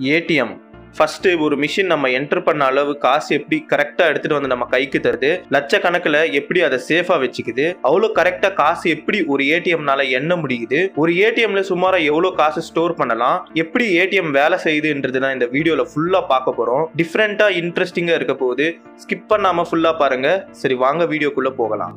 ATM first ஒரு machine நம்ம enter பண்ண அளவு காசு எப்படி கரெக்டாக எடுத்துட்டு வந்து நம்ம கைக்கு தருது லட்சக்கணக்கில் எப்படி அதை சேஃபாக வச்சுக்குது அவ்வளோ கரெக்டாக காசு எப்படி ஒரு ஏடிஎம்னால எண்ண முடியுது ஒரு ஏடிஎம்ல சுமாராக எவ்வளோ காசு ஸ்டோர் பண்ணலாம் எப்படி ஏடிஎம் வேலை செய்யுதுன்றது தான் இந்த வீடியோவில் ஃபுல்லாக பார்க்க போகிறோம் டிஃப்ரெண்ட்டாக இன்ட்ரெஸ்டிங்காக இருக்க போகுது ஸ்கிப் பண்ணாமல் ஃபுல்லாக பாருங்க சரி வாங்க வீடியோக்குள்ளே போகலாம்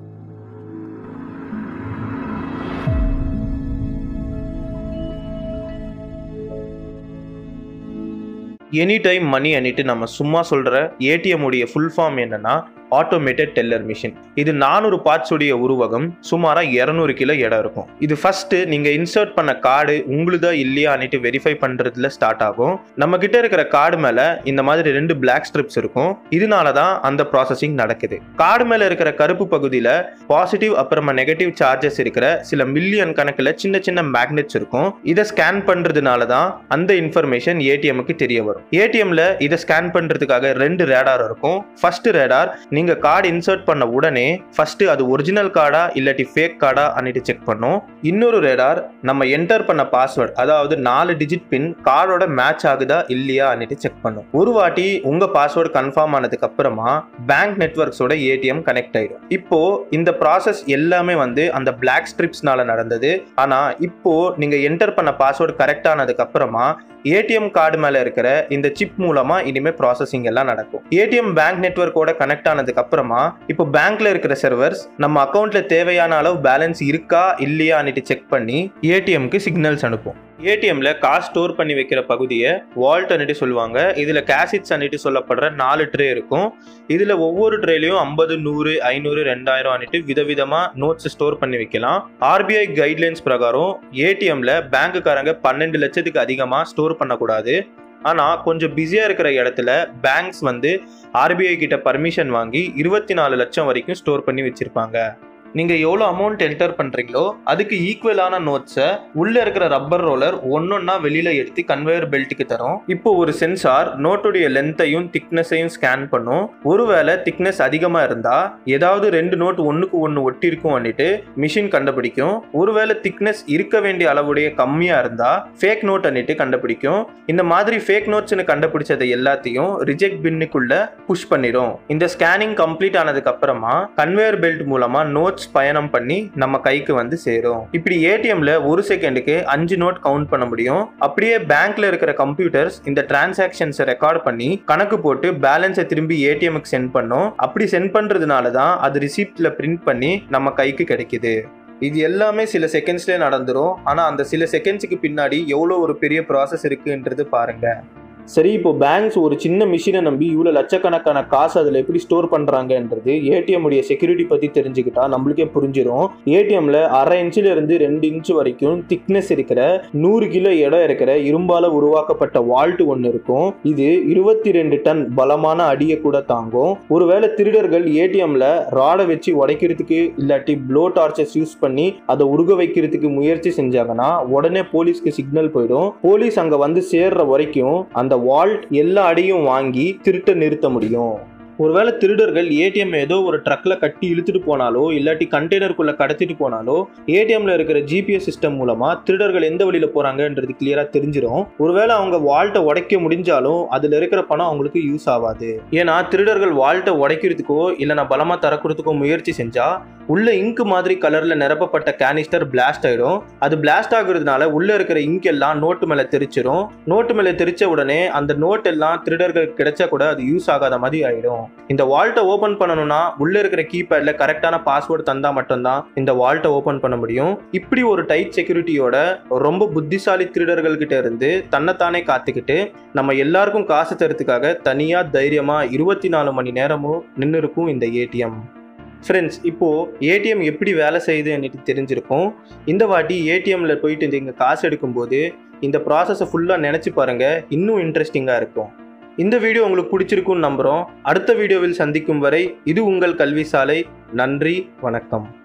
எனி டைம் மணி அன்னிட்டு நம்ம சும்மா சொல்கிற ஏடிஎம் உடைய ஃபுல் ஃபார்ம் என்னன்னா ஆட்டோமேட்டட் டெல்லர் மிஷின் இது நானூறு பார்ட்ஸ் உடைய உருவகம் சுமாராக இரநூறு கிலோ இடம் இருக்கும் இது ஃபர்ஸ்ட் நீங்க இன்சர்ட் பண்ண கார்டு உங்களுதா இல்லையான்னுட்டு வெரிஃபை பண்றதுல ஸ்டார்ட் ஆகும் நம்ம கிட்ட இருக்கிற கார்டு மேல இந்த மாதிரி ரெண்டு பிளாக் ஸ்ட்ரிப்ஸ் இருக்கும் இதனால தான் அந்த ப்ராசஸிங் நடக்குது கார்டு மேல இருக்கிற கருப்பு பகுதியில பாசிட்டிவ் அப்புறமா நெகட்டிவ் சார்ஜஸ் இருக்கிற சில மில்லியன் கணக்கில் சின்ன சின்ன மேக்னெட்ஸ் இருக்கும் இதை ஸ்கேன் பண்றதுனால தான் அந்த இன்ஃபர்மேஷன் ஏடிஎம்க்கு தெரிய வரும் ஏடிஎம்ல இதை ஸ்கேன் பண்றதுக்காக ரெண்டு ரேடார் இருக்கும் ஃபர்ஸ்ட் ரேடார் நீங்க கார்டு இன்சர்ட் பண்ண உடனே ஃபர்ஸ்ட் அது ஒரிஜினல் கார்டா இல்லாட்டி ஃபேக் கார்டா அன்னிட்டு செக் பண்ணும் இன்னொரு ரேடார் நம்ம என்டர் பண்ண பாஸ்வேர்ட் அதாவது நாலு டிஜிட் பின் கார்டோட மேட்ச் ஆகுதா இல்லையா அன்னிட்டு செக் பண்ணும் ஒரு வாட்டி உங்க பாஸ்வேர்டு கன்ஃபார்ம் ஆனதுக்கு அப்புறமா பேங்க் நெட்ஒர்க்ஸோட ஏடிஎம் கனெக்ட் ஆயிடும் இப்போ இந்த ப்ராசஸ் எல்லாமே வந்து அந்த பிளாக் ஸ்ட்ரிப்ஸ்னால நடந்தது ஆனா இப்போ நீங்க என்டர் பண்ண பாஸ்வேர்டு கரெக்ட் ஆனதுக்கு அப்புறமா ஏடிஎம் கார்டு மேல இருக்கிற இந்த சிப் மூலமா இனிமே ப்ராசஸிங் எல்லாம் நடக்கும் ஏடிஎம் பேங்க் நெட்ஒர்க்கோட கனெக்ட் ஆனதுக்கு அப்புறமா இப்போ பேங்க்ல இருக்கிற சர்வர்ஸ் நம்ம அக்கௌண்ட்ல தேவையான அளவு பேலன்ஸ் இருக்கா இல்லையான்னுட்டு செக் பண்ணி ஏடிஎம்க்கு சிக்னல்ஸ் அனுப்பும் ஏடிஎம்ல காசு ஸ்டோர் பண்ணி வைக்கிற பகுதியை வால்ட் அன்னிட்டு சொல்லுவாங்க இதுல கேசிட்ஸ் அன்னிட்டு சொல்லப்படுற நாலு ட்ரே இருக்கும் இதுல ஒவ்வொரு ட்ரேலையும் ஐம்பது நூறு ஐநூறு ரெண்டாயிரம் அன்னிட்டு விதவிதமா நோட்ஸ் ஸ்டோர் பண்ணி வைக்கலாம் ஆர்பிஐ கைட்லைன்ஸ் பிரகாரம் ஏடிஎம்ல பேங்க்குக்காரங்க பன்னெண்டு லட்சத்துக்கு அதிகமா ஸ்டோர் பண்ணக்கூடாது ஆனால் கொஞ்சம் பிஸியாக இருக்கிற இடத்துல பேங்க்ஸ் வந்து ஆர்பிஐ கிட்ட பர்மிஷன் வாங்கி இருபத்தி நாலு லட்சம் வரைக்கும் ஸ்டோர் பண்ணி வச்சிருப்பாங்க நீங்கள் எவ்வளோ அமௌண்ட் என்டர் பண்ணுறீங்களோ அதுக்கு ஈக்குவலான நோட்ஸை உள்ளே இருக்கிற ரப்பர் ரோலர் ஒன்னொன்னா வெளியில் எடுத்து கன்வேயர் பெல்ட்டுக்கு தரும் இப்போ ஒரு சென்சார் நோட்டுடைய லென்த்தையும் திக்னஸையும் ஸ்கேன் பண்ணும் ஒருவேளை திக்னஸ் அதிகமாக இருந்தால் ஏதாவது ரெண்டு நோட் ஒன்றுக்கு ஒன்று ஒட்டி இருக்கும் வந்துட்டு மிஷின் கண்டுபிடிக்கும் ஒருவேளை திக்னஸ் இருக்க வேண்டிய அளவுடைய கம்மியாக இருந்தால் ஃபேக் நோட் அன்னிட்டு கண்டுபிடிக்கும் இந்த மாதிரி ஃபேக் நோட்ஸ்னு கண்டுபிடிச்சதை எல்லாத்தையும் ரிஜெக்ட் பின்னுக்குள்ள புஷ் பண்ணிடும் இந்த ஸ்கேனிங் கம்ப்ளீட் ஆனதுக்கு அப்புறமா கன்வேயர் பெல்ட் மூலமா நோட்ஸ் பயணம் பண்ணி நம்ம கைக்கு வந்து சேரும் இப்படி ஏடிஎம்ல ஒரு செகண்டுக்கு அஞ்சு நோட் கவுண்ட் பண்ண முடியும் அப்படியே பேங்க்ல இருக்கிற கம்ப்யூட்டர்ஸ் இந்த டிரான்சாக்ஷன்ஸை ரெக்கார்ட் பண்ணி கணக்கு போட்டு பேலன்ஸை திரும்பி ஏடிஎம்க்கு சென்ட் பண்ணும் அப்படி சென்ட் பண்றதுனால தான் அது ரிசிப்ட்ல பிரிண்ட் பண்ணி நம்ம கைக்கு கிடைக்குது இது எல்லாமே சில செகண்ட்ஸ்லேயே நடந்துரும் ஆனால் அந்த சில செகண்ட்ஸுக்கு பின்னாடி எவ்வளோ ஒரு பெரிய ப்ராசஸ் இருக்குன்றது பாருங்க சரி இப்போ பேங்க்ஸ் ஒரு சின்ன மிஷினை நம்பி இவ்வளோ லட்சக்கணக்கான காசு அதில் எப்படி ஸ்டோர் பண்ணுறாங்கன்றது ஏடிஎம் உடைய செக்யூரிட்டி பற்றி தெரிஞ்சுக்கிட்டா நம்மளுக்கே புரிஞ்சிடும் ஏடிஎம்ல அரை இன்ச்சில் இருந்து ரெண்டு இன்ச் வரைக்கும் திக்னஸ் இருக்கிற நூறு கிலோ இடம் இருக்கிற இரும்பால உருவாக்கப்பட்ட வால்ட் ஒன்று இருக்கும் இது இருபத்தி ரெண்டு டன் பலமான அடியை கூட தாங்கும் ஒருவேளை திருடர்கள் ஏடிஎம்ல ராடை வச்சு உடைக்கிறதுக்கு இல்லாட்டி ப்ளோ டார்ச்சஸ் யூஸ் பண்ணி அதை உருக வைக்கிறதுக்கு முயற்சி செஞ்சாங்கன்னா உடனே போலீஸ்க்கு சிக்னல் போயிடும் போலீஸ் அங்கே வந்து சேர்ற வரைக்கும் அந்த வால்ட் எல்லா அடியும் வாங்கி திருட்ட நிறுத்த முடியும் ஒருவேளை திருடர்கள் ஏடிஎம் ஏதோ ஒரு ட்ரக்ல கட்டி இழுத்துட்டு போனாலோ இல்லாட்டி கண்டெய்னருக்குள்ள கடத்திட்டு போனாலோ ஏடிஎம்ல இருக்கிற ஜிபிஎஸ் சிஸ்டம் மூலமா திருடர்கள் எந்த வழியில போறாங்கன்றது கிளியரா தெரிஞ்சிடும் ஒருவேளை அவங்க வால்ட்டை உடைக்க முடிஞ்சாலும் அதுல இருக்கிற பணம் அவங்களுக்கு யூஸ் ஆகாது ஏன்னா திருடர்கள் வால்ட்டை உடைக்கிறதுக்கோ இல்லைனா பலமா தரக்கிறதுக்கோ முயற்சி செஞ்சா உள்ள இங்கு மாதிரி கலர்ல நிரப்பப்பட்ட கேனிஸ்டர் பிளாஸ்ட் ஆயிடும் அது பிளாஸ்ட் ஆகுறதுனால உள்ள இருக்கிற இங்க் எல்லாம் நோட்டு மேல தெரிச்சிரும் நோட்டு மேல தெரிச்ச உடனே அந்த நோட் எல்லாம் திருடர்கள் கிடைச்சா கூட அது யூஸ் ஆகாத மாதிரி ஆயிடும் இந்த வால்ட்டை ஓபன் பண்ணணும்னா உள்ள இருக்கிற கீபேட்ல கரெக்டான பாஸ்வேர்டு தந்தா மட்டும்தான் இந்த வால்ட்டை ஓபன் பண்ண முடியும் இப்படி ஒரு டைட் செக்யூரிட்டியோட ரொம்ப புத்திசாலி திருடர்கள் கிட்ட இருந்து தன்னைத்தானே காத்துக்கிட்டு நம்ம எல்லாருக்கும் காசு தரத்துக்காக தனியா தைரியமா இருபத்தி நாலு மணி நேரமும் நின்று இருக்கும் இந்த ஏடிஎம் ஃப்ரெண்ட்ஸ் இப்போது ஏடிஎம் எப்படி வேலை செய்யுதுன்னுட்டு தெரிஞ்சிருக்கும் இந்த வாட்டி ஏடிஎம்மில் போயிட்டு நீங்கள் காசு எடுக்கும்போது இந்த ப்ராசஸை ஃபுல்லாக நினச்சி பாருங்கள் இன்னும் இன்ட்ரெஸ்டிங்காக இருக்கும் இந்த வீடியோ உங்களுக்கு பிடிச்சிருக்குன்னு நம்புகிறோம் அடுத்த வீடியோவில் சந்திக்கும் வரை இது உங்கள் கல்வி சாலை நன்றி வணக்கம்